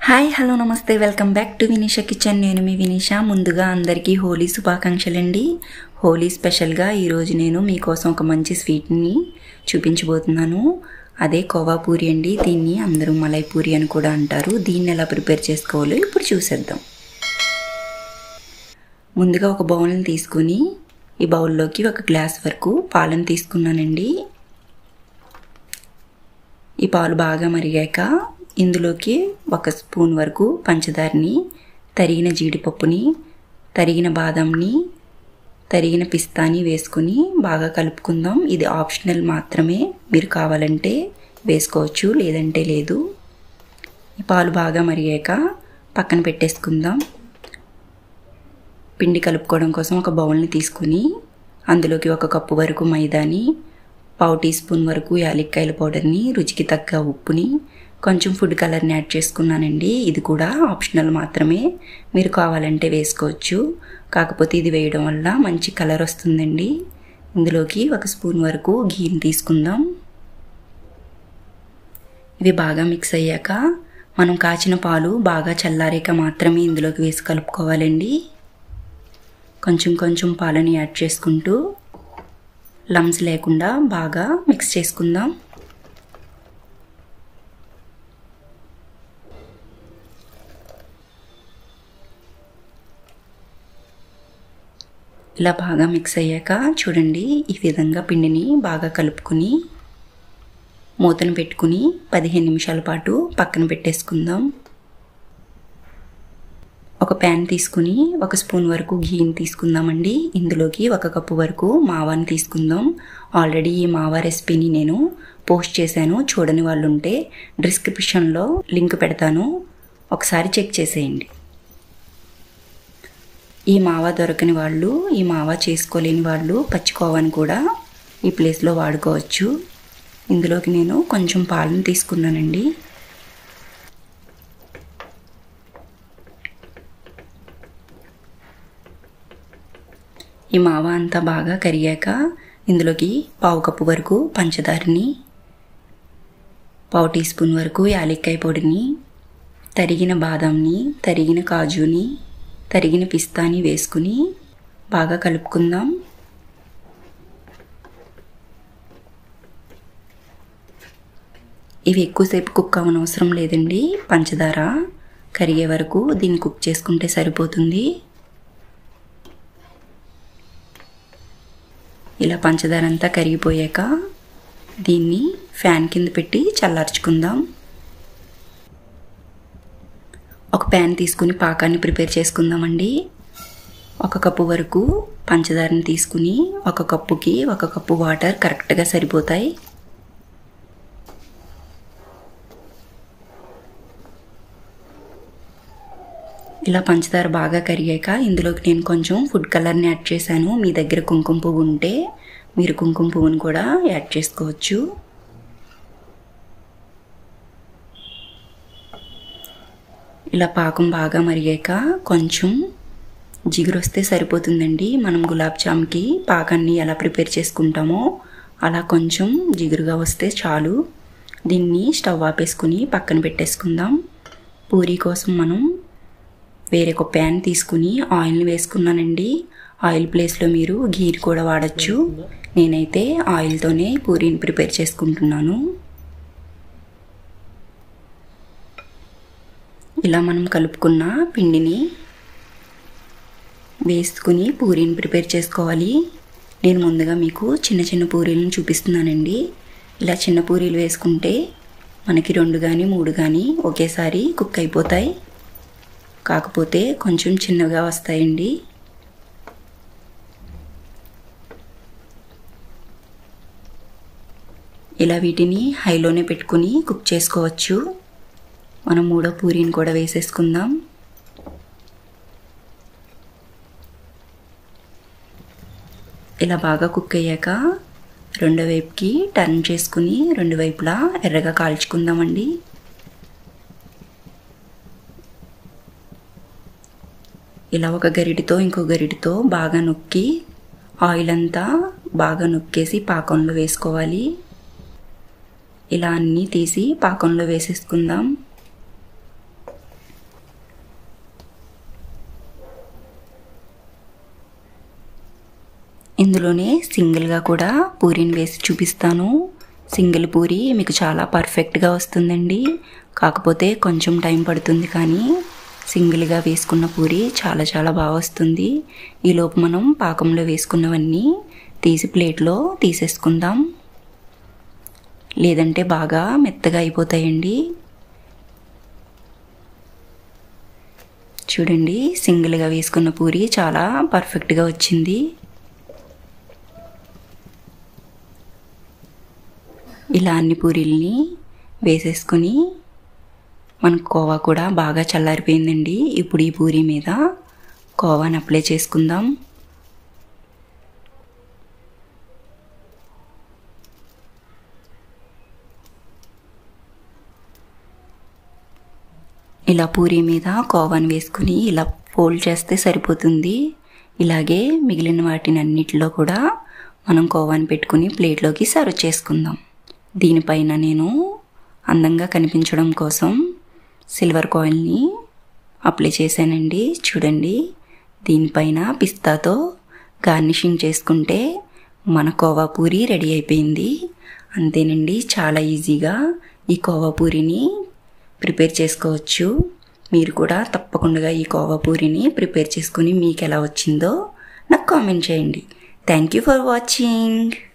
hi hello నమస్తే welcome back to Vinisha kitchen నేను మీ వినీష ముందుగా అందరికీ హోలీ శుభాకాంక్షలండి హోలీ స్పెషల్గా ఈరోజు నేను మీకోసం ఒక మంచి స్వీట్ని చూపించబోతున్నాను అదే కోవా పూరి అండి దీన్ని అందరూ మలై పూరి అని కూడా అంటారు దీన్ని ఎలా ప్రిపేర్ చేసుకోవాలో ఇప్పుడు చూసేద్దాం ముందుగా ఒక బౌల్ని తీసుకుని ఈ బౌల్లోకి ఒక గ్లాస్ వరకు పాలను తీసుకున్నానండి ఈ పాలు బాగా మరిగాక ఇందులోకి ఒక స్పూన్ వరకు పంచదారని తరిగిన జీడిపప్పుని తరిగిన బాదంని తరిగిన పిస్తాని వేసుకుని బాగా కలుపుకుందాం ఇది ఆప్షనల్ మాత్రమే మీరు కావాలంటే వేసుకోవచ్చు లేదంటే లేదు ఈ పాలు బాగా మరిగాక పక్కన పెట్టేసుకుందాం పిండి కలుపుకోవడం కోసం ఒక బౌల్ని తీసుకుని అందులోకి ఒక కప్పు వరకు మైదాని పావు టీ స్పూన్ వరకు యాలక్కాయల పౌడర్ని రుచికి తగ్గ ఉప్పుని కొంచెం ఫుడ్ కలర్ని యాడ్ చేసుకున్నానండి ఇది కూడా ఆప్షనల్ మాత్రమే మీరు కావాలంటే వేసుకోవచ్చు కాకపోతే ఇది వేయడం వల్ల మంచి కలర్ వస్తుందండి ఇందులోకి ఒక స్పూన్ వరకు గీని తీసుకుందాం ఇవి బాగా మిక్స్ అయ్యాక మనం కాచిన పాలు బాగా చల్లారాక మాత్రమే ఇందులోకి వేసి కలుపుకోవాలండి కొంచెం కొంచెం పాలని యాడ్ చేసుకుంటూ లమ్స్ లేకుండా బాగా మిక్స్ చేసుకుందాం ఇలా బాగా మిక్స్ అయ్యాక చూడండి ఈ విధంగా పిండిని బాగా కలుపుకుని మూతను పెట్టుకుని పదిహేను నిమిషాల పాటు పక్కన పెట్టేసుకుందాం ఒక ప్యాన్ తీసుకుని ఒక స్పూన్ వరకు గీని తీసుకుందామండి ఇందులోకి ఒక కప్పు వరకు మావాని తీసుకుందాం ఆల్రెడీ ఈ మావా రెసిపీని నేను పోస్ట్ చేశాను చూడని వాళ్ళు ఉంటే డిస్క్రిప్షన్లో లింక్ పెడతాను ఒకసారి చెక్ చేసేయండి ఈ మావా దొరకని వాళ్ళు ఈ మావా చేసుకోలేని వాళ్ళు పచ్చికోవాని కూడా ఈ ప్లేస్లో వాడుకోవచ్చు ఇందులోకి నేను కొంచెం పాలను తీసుకున్నానండి ఈ మావా అంతా బాగా కరిగాక ఇందులోకి పావు కప్పు వరకు పంచదారని పావు టీ స్పూన్ వరకు యాలక్కాయ పొడిని తరిగిన బాదాంని తరిగిన కాజుని తరిగిన పిస్తాని వేసుకుని బాగా కలుపుకుందాం ఇవి ఎక్కువసేపు కుక్ అవనవసరం లేదండి పంచదార కరిగే వరకు దీన్ని కుక్ చేసుకుంటే సరిపోతుంది ఇలా పంచదార అంతా కరిగిపోయాక దీన్ని ఫ్యాన్ కింద పెట్టి చల్లార్చుకుందాం ఒక ప్యాన్ తీసుకుని పాకాన్ని ప్రిపేర్ చేసుకుందామండి ఒక కప్పు వరకు పంచదారని తీసుకుని ఒక కప్పుకి ఒక కప్పు వాటర్ కరెక్ట్గా సరిపోతాయి ఇలా పంచదార బాగా కరిగాక ఇందులోకి నేను కొంచెం ఫుడ్ కలర్ని యాడ్ చేశాను మీ దగ్గర కుంకుమ పువ్వు ఉంటే మీరు కుంకుమ పువ్వుని కూడా యాడ్ చేసుకోవచ్చు ఇలా పాకం బాగా మరిగాక కొంచెం జిగురు వస్తే సరిపోతుందండి మనం గులాబ్ జామ్కి పాకాన్ని ఎలా ప్రిపేర్ చేసుకుంటామో అలా కొంచెం జిగురుగా వస్తే చాలు దీన్ని స్టవ్ ఆపేసుకుని పక్కన పెట్టేసుకుందాం పూరీ కోసం మనం వేరే ఒక ప్యాన్ తీసుకుని ఆయిల్ని వేసుకున్నానండి ఆయిల్ ప్లేస్లో మీరు గీర్ కూడా వాడచ్చు నేనైతే ఆయిల్తోనే పూరీని ప్రిపేర్ చేసుకుంటున్నాను ఇలా మనం కలుపుకున్న పిండిని వేసుకుని పూరీని ప్రిపేర్ చేసుకోవాలి నేను ముందుగా మీకు చిన్న చిన్న పూరీలను చూపిస్తున్నానండి ఇలా చిన్న పూరీలు వేసుకుంటే మనకి రెండు కానీ మూడు కానీ ఒకేసారి కుక్ అయిపోతాయి కాకపోతే కొంచెం చిన్నగా వస్తాయండి ఇలా వీటిని హైలోనే పెట్టుకుని కుక్ చేసుకోవచ్చు మనం మూడో పూరీని కూడా వేసేసుకుందాం ఇలా బాగా కుక్ అయ్యాక రెండో వైపుకి టర్న్ చేసుకుని రెండు వైపులా ఎర్రగా కాల్చుకుందామండి ఇలా ఒక గరిటితో ఇంకో గరిటితో బాగా నొక్కి ఆయిల్ అంతా బాగా నొక్కేసి పాకంలో వేసుకోవాలి ఇలా అన్నీ తీసి పాకంలో వేసేసుకుందాం ఇందులోనే సింగిల్గా కూడా పూరీని వేసి చూపిస్తాను సింగిల్ పూరి మీకు చాలా పర్ఫెక్ట్గా వస్తుందండి కాకపోతే కొంచెం టైం పడుతుంది కానీ సింగిల్గా వేసుకున్న పూరి చాలా చాలా బాగా వస్తుంది ఈలోపు మనం పాకంలో వేసుకున్నవన్నీ తీసి ప్లేట్లో తీసేసుకుందాం లేదంటే బాగా మెత్తగా అయిపోతాయండి చూడండి సింగిల్గా వేసుకున్న పూరి చాలా పర్ఫెక్ట్గా వచ్చింది ఇలా అన్ని పూరీల్ని వేసేసుకొని మన కోవా కూడా బాగా చల్లారిపోయిందండి ఇప్పుడు ఈ పూరి మీద కోవాని అప్లై చేసుకుందాం ఇలా పూరి మీద కోవాని వేసుకుని ఇలా ఫోల్డ్ చేస్తే సరిపోతుంది ఇలాగే మిగిలిన వాటిని అన్నిటిలో కూడా మనం కోవాని పెట్టుకుని ప్లేట్లోకి సర్వ్ చేసుకుందాం దీనిపైన నేను అందంగా కనిపించడం కోసం సిల్వర్ కాయిల్ని అప్లై చేశానండి చూడండి దీనిపైన పిస్తాతో గార్నిషింగ్ చేసుకుంటే మన కోవా పూరి రెడీ అయిపోయింది అంతేనండి చాలా ఈజీగా ఈ కోవా పూరిని ప్రిపేర్ చేసుకోవచ్చు మీరు కూడా తప్పకుండా ఈ కోవా పూరిని ప్రిపేర్ చేసుకుని మీకు ఎలా వచ్చిందో నాకు కామెంట్ చేయండి థ్యాంక్ యూ ఫర్ వాచింగ్